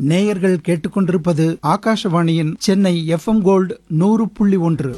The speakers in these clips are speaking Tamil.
நேயர்கள் கேட்டுக்கொண்டிருப்பது ஆகாஷவாணியின் சென்னை எஃப்எம் கோல்டு நூறு புள்ளி ஒன்று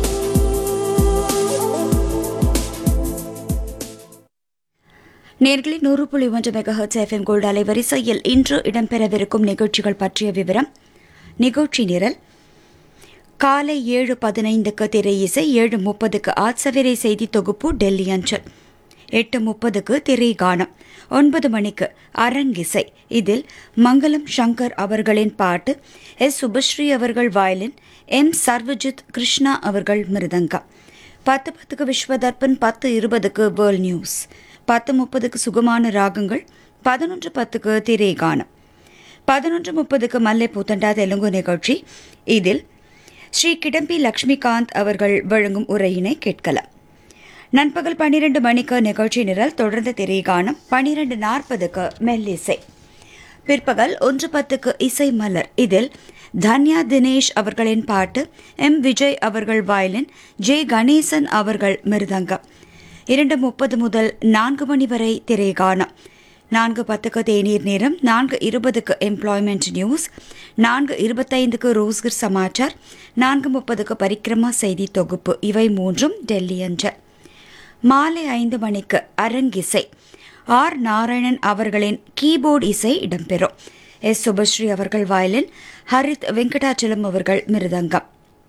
நேர்களை நூறு புள்ளி ஒன்று மெகாஹர்ட்ஸ் எஃப்எம் கோல்டு அலைவரிசையில் இன்று இடம்பெறவிருக்கும் நிகழ்ச்சிகள் பற்றிய விவரம் நிகழ்ச்சி நிரல் காலை ஏழு பதினைந்துக்கு திரை இசை ஏழு முப்பதுக்கு ஆட்சவிரை செய்தி தொகுப்பு டெல்லி அஞ்சல் எட்டு முப்பதுக்கு திரை கானம் ஒன்பது மணிக்கு அரங்கிசை இதில் மங்களம் சங்கர் அவர்களின் பாட்டு எஸ் சுபஸ்ரீ அவர்கள் வயலின் எம் சர்வஜித் கிருஷ்ணா அவர்கள் மிருதங்கம் பத்து பத்துக்கு விஸ்வதர்பன் பத்து இருபதுக்கு வேர்ல்ட் நியூஸ் பத்து முப்பதுக்கு சுகமான ராகங்கள் பதினொன்று பத்துக்கு திரை கானம் பதினொன்று முப்பதுக்கு மல்லை பூத்தண்டா தெலுங்கு நிகழ்ச்சி இதில் ஸ்ரீ கிடம்பி லக்ஷ்மிகாந்த் அவர்கள் வழங்கும் உரையினை கேட்கலாம் நண்பகல் பன்னிரண்டு மணிக்கு நிகழ்ச்சி நிரல் தொடர்ந்து திரை காணும் பன்னிரண்டு நாற்பதுக்கு மெல்லிசை பிற்பகல் ஒன்று பத்துக்கு இசை மலர் இதில் தன்யா தினேஷ் அவர்களின் பாட்டு எம் விஜய் அவர்கள் வயலின் ஜே கணேசன் அவர்கள் மிருதங்கம் இரண்டு முப்பது முதல் நான்கு மணி வரை திரை காணும் நான்கு பத்துக்கு தேநீர் நேரம் நான்கு இருபதுக்கு எம்ப்ளாய்மெண்ட் நியூஸ் நான்கு இருபத்தைந்துக்கு ரோஸ்கர் சமாச்சார் நான்கு முப்பதுக்கு பரிக்கிரமா செய்தி தொகுப்பு இவை மூன்றும் டெல்லி அஞ்சல் மாலை ஐந்து மணிக்கு அரங்கிசை ஆர் நாராயணன் அவர்களின் கீபோர்டு இசை இடம்பெறும் எஸ் சுபஸ்ரீ அவர்கள் வயலின் ஹரித் வெங்கடாச்சலம் அவர்கள் மிருதங்கம்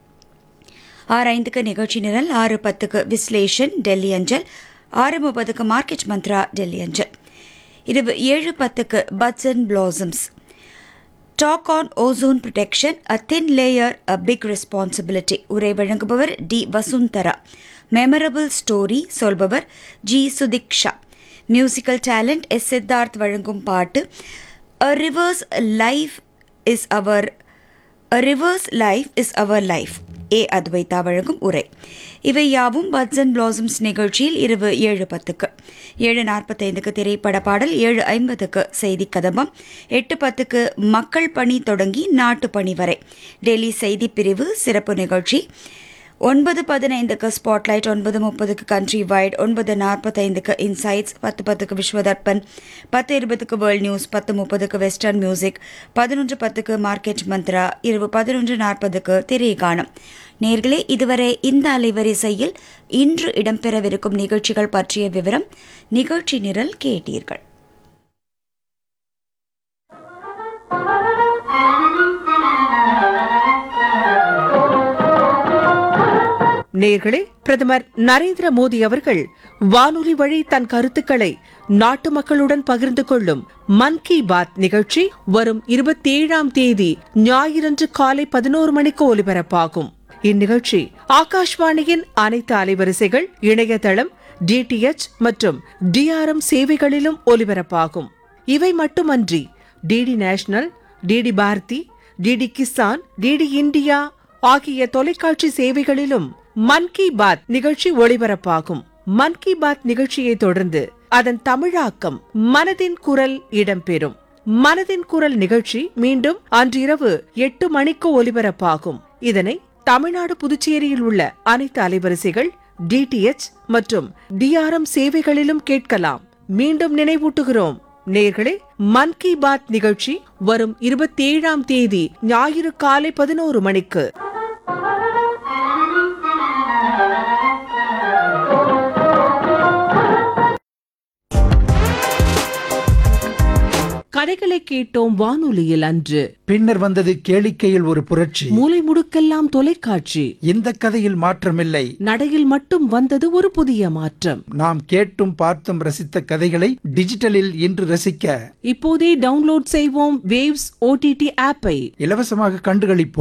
ஆறு ஐந்துக்கு நிகழ்ச்சி நிரல் ஆறு பத்துக்கு விஸ்லேஷன் டெல்லி அஞ்சல் ஆறு முப்பதுக்கு மார்க்கெட் மந்த்ரா டெல்லி அஞ்சல் இரவு ஏழு பத்துக்கு buds and blossoms talk on ozone protection a thin layer a big responsibility உரை வழங்குபவர் டி வசுந்தரா மெமரபிள் ஸ்டோரி சொல்பவர் G Sudiksha musical talent S Siddharth வழங்கும் பாட்டு a river's life is our a river's life is our life A Advaita வழங்கும் உரை இவை யாவும் பட்ஸ் அண்ட் பிளாசம்ஸ் நிகழ்ச்சியில் இரவு ஏழு பத்துக்கு ஏழு நாற்பத்தைந்துக்கு திரைப்பட பாடல் ஏழு ஐம்பதுக்கு செய்தி கதம்பம் எட்டு பத்துக்கு மக்கள் பணி தொடங்கி நாட்டு பணி வரை டெல்லி செய்தி பிரிவு சிறப்பு நிகழ்ச்சி ஒன்பது பதினைந்துக்கு ஸ்பாட்லைட் ஒன்பது முப்பதுக்கு கண்ட்ரி வைட் ஒன்பது நாற்பத்தைந்துக்கு இன்சைட்ஸ் பத்து பத்துக்கு விஸ்வதர்பன் பத்து இருபதுக்கு வேர்ல்ட் நியூஸ் பத்து முப்பதுக்கு வெஸ்டர்ன் மியூசிக் பதினொன்று பத்துக்கு மார்க்கெட் மந்த்ரா இரவு பதினொன்று நாற்பதுக்கு திரை காணும் நேர்களே இதுவரை இந்த அலைவரிசையில் இன்று இடம்பெறவிருக்கும் நிகழ்ச்சிகள் பற்றிய விவரம் நிகழ்ச்சி நிரல் கேட்டீர்கள் நேர்களே பிரதமர் நரேந்திர மோடி அவர்கள் வானொலி வழி தன் கருத்துக்களை நாட்டு மக்களுடன் பகிர்ந்து கொள்ளும் மன் கி பாத் நிகழ்ச்சி வரும் இருபத்தி ஏழாம் தேதி ஞாயிறன்று காலை பதினோரு மணிக்கு ஒலிபரப்பாகும் இந்நிகழ்ச்சி ஆகாஷ்வாணியின் அனைத்து அலைவரிசைகள் இணையதளம் டிடிஎச் மற்றும் டிஆர்எம் சேவைகளிலும் ஒலிபரப்பாகும் இவை மட்டுமன்றி DD National DD Bharati DD Kisan DD India ஆகிய தொலைக்காட்சி சேவைகளிலும் மன் கி பாத் நிகழ்ச்சி ஒளிபரப்பாகும் மன் கி பாத் நிகழ்ச்சியை தொடர்ந்து அதன் தமிழாக்கம் மனதின் குரல் இடம்பெறும் மனதின் குரல் நிகழ்ச்சி மீண்டும் அன்றிரவு எட்டு மணிக்கு ஒலிபரப்பாகும் இதனை தமிழ்நாடு புதுச்சேரியில் உள்ள அனைத்து அலைவரிசைகள் டிடிஎச் மற்றும் டிஆர்எம் சேவைகளிலும் கேட்கலாம் மீண்டும் நினைவூட்டுகிறோம் நேர்களே மன் கி பாத் நிகழ்ச்சி வரும் இருபத்தி ஏழாம் தேதி ஞாயிறு காலை பதினோரு மணிக்கு கதைகளை கேட்டோம் வானொலியில் அன்று பின்னர் வந்தது கேளிக்கையில் ஒரு புரட்சி மூலை முடுக்கெல்லாம் தொலைக்காட்சி இந்த கதையில் மாற்றமில்லை நடையில் மட்டும் வந்தது ஒரு புதிய மாற்றம் நாம் கேட்டும் பார்த்தும் ரசித்த கதைகளை டிஜிட்டலில் இன்று ரசிக்க இப்போதே டவுன்லோட் செய்வோம் வேவ்ஸ் ஓடிடி ஆப்பை இலவசமாக கண்டுகளிப்போம்